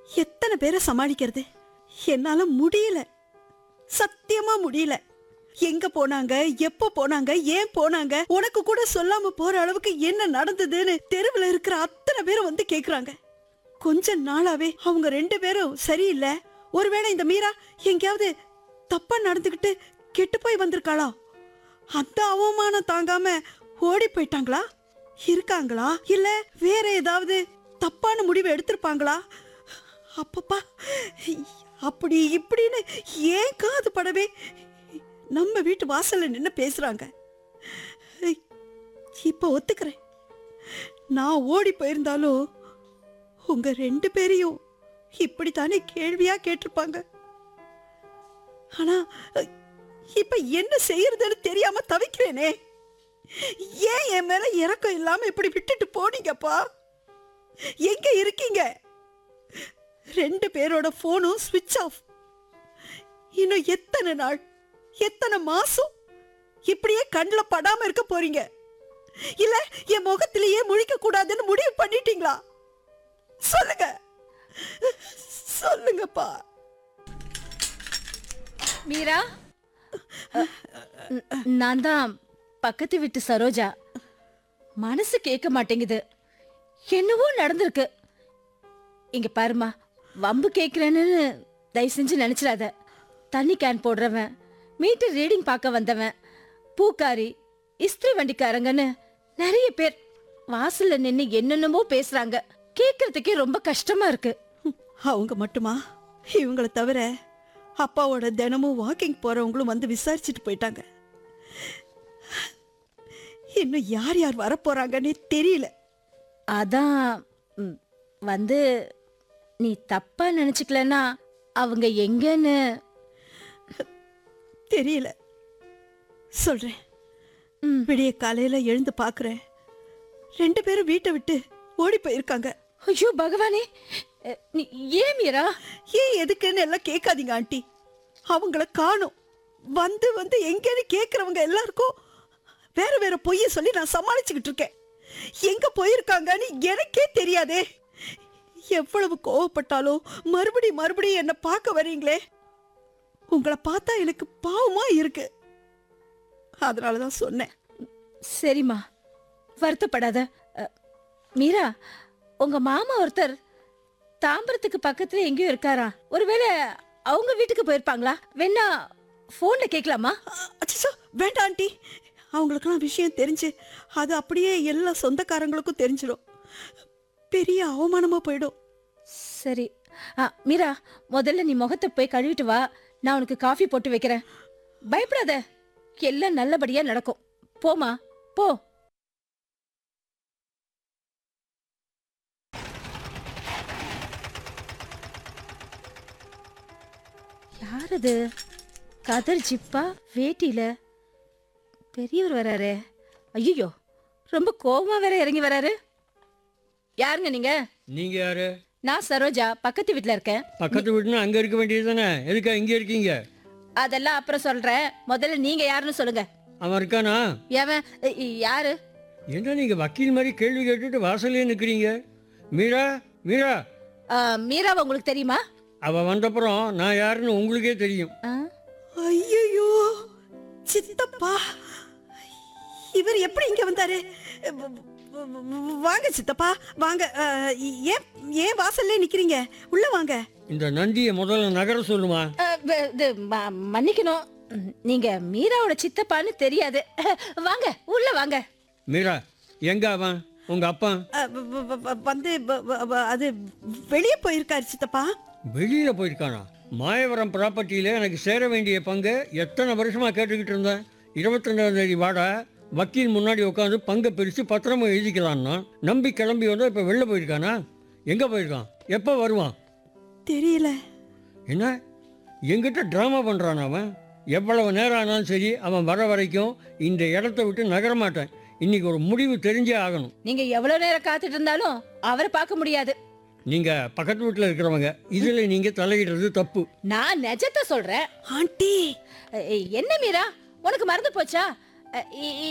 எத்தனை பேரை சமாளிக்கிறது என்னால முடியல சத்தியமா முடியல எங்க போனாங்க எப்ப போனாங்க ஏன் போனாங்க உனக்கு கூட சொல்லாம போற அளவுக்கு என்ன நடந்ததுன்னு தெருவுல இருக்கிற அத்தனை பேரும் வந்து கேக்குறாங்க கொஞ்ச நாளாவே அவங்க ரெண்டு பேரும் சரியில்லை ஒருவேளை இந்த மீரா எங்கேயாவது தப்பா நடந்துகிட்டு கெட்டு போய் வந்திருக்காளா அந்த அவமானம் தாங்காம ஓடி போயிட்டாங்களா இருக்காங்களா இல்ல வேற ஏதாவது தப்பான முடிவு எடுத்திருப்பாங்களா அப்பப்பா அப்படி இப்படின்னு ஏன் காது படவே நம்ம வீட்டு வாசல்ல நின்னு பேசுறாங்க இப்ப ஒத்துக்கிறேன் நான் ஓடி போயிருந்தாலும் உங்க ரெண்டு பேரையும் இப்படித்தானே கேள்வியா கேட்டிருப்பாங்க ஆனா இப்ப என்ன செய்யறதுன்னு தெரியாம தவிக்கிறேனே ஏன் என் மேல இறக்கம் இல்லாம இப்படி விட்டுட்டு போனீங்கப்பா எங்க இருக்கீங்க ரெண்டு பேரோட போனும் ஸ்விட்ச் ஆஃப் இன்னும் எத்தனை நாள் எத்தனை மாசம் இப்படியே கண்ணில் படாம இருக்க போறீங்க இல்ல என் முகத்திலேயே முழிக்க கூடாதுன்னு முடிவு பண்ணிட்டீங்களா சொல்லுங்க சொல்லுங்கப்பா மீரா ந- நான் தான் பக்கத்து வீட்டு சரோஜா மனசு கேட்க மாட்டேங்குது என்னவோ நடந்திருக்கு இங்க பாருமா வம்பு கேட்கிறேன்னு தயவு செஞ்சு நினைச்சிடாத தண்ணி கேன் போடுறவன் மீட்டர் ரீடிங் பார்க்க வந்தவன் பூக்காரி இஸ்திரி வண்டிக்காரங்கன்னு நிறைய பேர் வாசல்ல நின்னு என்னென்னமோ பேசுறாங்க கேட்கறதுக்கே ரொம்ப கஷ்டமா இருக்கு அவங்க மட்டுமா இவங்களை தவிர அப்பாவோட தினமும் வாக்கிங் போறவங்களும் வந்து விசாரிச்சுட்டு போயிட்டாங்க இன்னும் யார் யார் வரப்போறாங்கன்னே தெரியல அதான் ம், வந்து நீ தப்பா நினைச்சுக்கலன்னா அவங்க எங்கன்னு தெரியல சொல்றேன் ம். விடிய காலையில எழுந்து பார்க்கறேன் ரெண்டு பேரும் வீட்டை விட்டு ஓடி போயிருக்காங்க ஐயோ பகவானே அ, நீ ஏன் மீரா ஏன் எதுக்குன்னு எல்லாம் கேட்காதீங்க ஆண்டி அவங்கள காணும் வந்து வந்து எங்கேன்னு கேட்குறவங்க எல்லாருக்கும் வேற வேற பொய்ய சொல்லி நான் சமாளிச்சுக்கிட்டு இருக்கேன் எங்க போயிருக்காங்கன்னு எனக்கே தெரியாதே எவ்வளவு கோவப்பட்டாலும் மறுபடி மறுபடியும் என்ன பார்க்க வரீங்களே உங்களை பார்த்தா எனக்கு பாவமா இருக்கு அதனால தான் சொன்னேன் சரிம்மா வருத்தப்படாத அ, மீரா உங்க மாமா ஒருத்தர் தாம்பரத்துக்கு பக்கத்துல எங்கேயோ இருக்காரா ஒருவேளை அவங்க வீட்டுக்கு போயிருப்பாங்களா வேணா போன்ல கேட்கலாமா அச்சோ வேண்டாம் ஆண்டி அவங்களுக்கெல்லாம் விஷயம் தெரிஞ்சு அது அப்படியே எல்லா சொந்தக்காரங்களுக்கும் தெரிஞ்சிடும் பெரிய அவமானமா போயிடும் சரி ஆ மீரா முதல்ல நீ முகத்தை போய் கழுவிட்டு வா நான் உனக்கு காஃபி போட்டு வைக்கிறேன் பயப்படாத எல்லாம் நல்லபடியா நடக்கும் போமா போ யார் அது கதர் ஜிப்பா வேட்டியில பெரியவர் வராரே ஐயோ ரொம்ப கோவமா வேற இறங்கி வராரு யாருங்க நீங்க நீங்க யாரு நான் சரோஜா பக்கத்து வீட்ல இருக்கேன் பக்கத்து வீட்டுனா அங்க இருக்க வேண்டியது தானே எதுக்கா இங்க இருக்கீங்க அதெல்லாம் அப்புறம் சொல்றேன் முதல்ல நீங்க யாருன்னு சொல்லுங்க அவன் இருக்கானா எவன் இ- இ- யாரு என்ன நீங்க வக்கீல் மாதிரி கேள்வி கேட்டுட்டு வாசல்லே நிக்கிறீங்க மீரா மீரா ஆ, மீராவை உங்களுக்கு தெரியுமா அவ வந்தப்புறம் நான் யாருன்னு உங்களுக்கே தெரியும் ஆ? ஐயோ சித்தப்பா இவர் எப்படி இங்க வந்தாரு வ- வ- வ- வாங்க சித்தப்பா வாங்க அஹ், ஏன் ஏன் வாசல்ல நிக்கிறீங்க உள்ள வாங்க இந்த நந்தியை முதல்ல நகர சொல்லுமா ஆ, வ- இது ம- மன்னிக்கணும் ம், நீங்க மீராவோட சித்தப்பான்னு தெரியாது வாங்க உள்ள வாங்க மீரா எங்க அவன் உங்க அப்பா அஹ், வ- வ- வ- வ- வந்து வ- வ- வ- அது வெளியே போயிருக்காரு சித்தப்பா வெளியில போயிருக்கானா மாயவரம் ப்ராப்பர்ட்டியில எனக்கு சேர வேண்டிய பங்கு எத்தனை வருஷமா கேட்டுக்கிட்டு இருந்தேன் இருபத்தஞ்சாம் தேதி வாடா வக்கீல் முன்னாடி உட்காந்து பங்கை பிரித்து பத்திரமா எழுதிக்கலான்னா நம்பி கிளம்பி வந்தா இப்போ வெளில போயிருக்கானா எங்கே போயிருக்கான் எப்போ வருவான் தெரியல என்ன எங்கிட்ட ட்ராமா பண்ணுறான் அவன் எவ்வளவு நேரம் ஆனாலும் சரி அவன் வர வரைக்கும் இந்த இடத்த விட்டு நகர மாட்டேன் இன்னைக்கு ஒரு முடிவு தெரிஞ்சே ஆகணும் நீங்க எவ்வளவு நேரம் காத்துட்டு இருந்தாலும் அவரை பார்க்க முடியாது நீங்கள் பக்கத்து வீட்டில் இருக்கிறவங்க இதில் நீங்கள் தலையிடுறது தப்பு நான் நிஜத்தை சொல்றேன் ஆண்டி அ, என்ன மீரா உனக்கு மறந்து போச்சா அ, இ-